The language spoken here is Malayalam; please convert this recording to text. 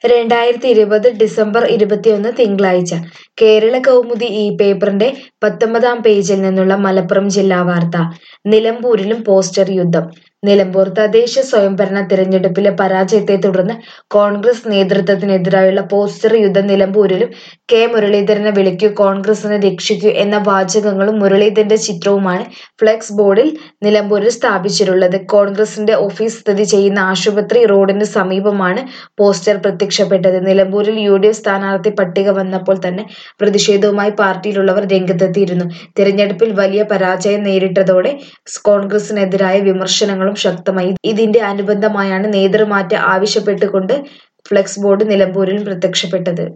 രണ്ടായിരത്തി ഇരുപത് ഡിസംബർ ഇരുപത്തിയൊന്ന് തിങ്കളാഴ്ച കേരള കൗമുദി ഈ പേപ്പറിന്റെ പത്തൊമ്പതാം പേജിൽ നിന്നുള്ള മലപ്പുറം ജില്ലാ വാർത്ത നിലമ്പൂരിലും പോസ്റ്റർ യുദ്ധം നിലമ്പൂർ തദ്ദേശ സ്വയംഭരണ തിരഞ്ഞെടുപ്പിലെ പരാജയത്തെ തുടർന്ന് കോൺഗ്രസ് നേതൃത്വത്തിനെതിരായുള്ള പോസ്റ്റർ യുദ്ധം നിലമ്പൂരിലും കെ മുരളീധരനെ വിളിക്കൂ കോൺഗ്രസിനെ രക്ഷിക്കൂ എന്ന വാചകങ്ങളും മുരളീധരന്റെ ചിത്രവുമാണ് ഫ്ലെക്സ് ബോർഡിൽ നിലമ്പൂരിൽ സ്ഥാപിച്ചിട്ടുള്ളത് കോൺഗ്രസിന്റെ ഓഫീസ് സ്ഥിതി ചെയ്യുന്ന ആശുപത്രി റോഡിന് സമീപമാണ് പോസ്റ്റർ പ്രത്യക്ഷപ്പെട്ടത് നിലമ്പൂരിൽ യു ഡി എഫ് സ്ഥാനാർത്ഥി പട്ടിക വന്നപ്പോൾ തന്നെ പ്രതിഷേധവുമായി പാർട്ടിയിലുള്ളവർ രംഗത്തെത്തിയിരുന്നു തിരഞ്ഞെടുപ്പിൽ വലിയ പരാജയം നേരിട്ടതോടെ കോൺഗ്രസിനെതിരായ വിമർശനങ്ങളും ശക്തമായി ഇതിന്റെ അനുബന്ധമായാണ് നേതൃമാറ്റം ആവശ്യപ്പെട്ടുകൊണ്ട് ഫ്ലെക്സ് ബോർഡ് നിലമ്പൂരിൽ പ്രത്യക്ഷപ്പെട്ടത്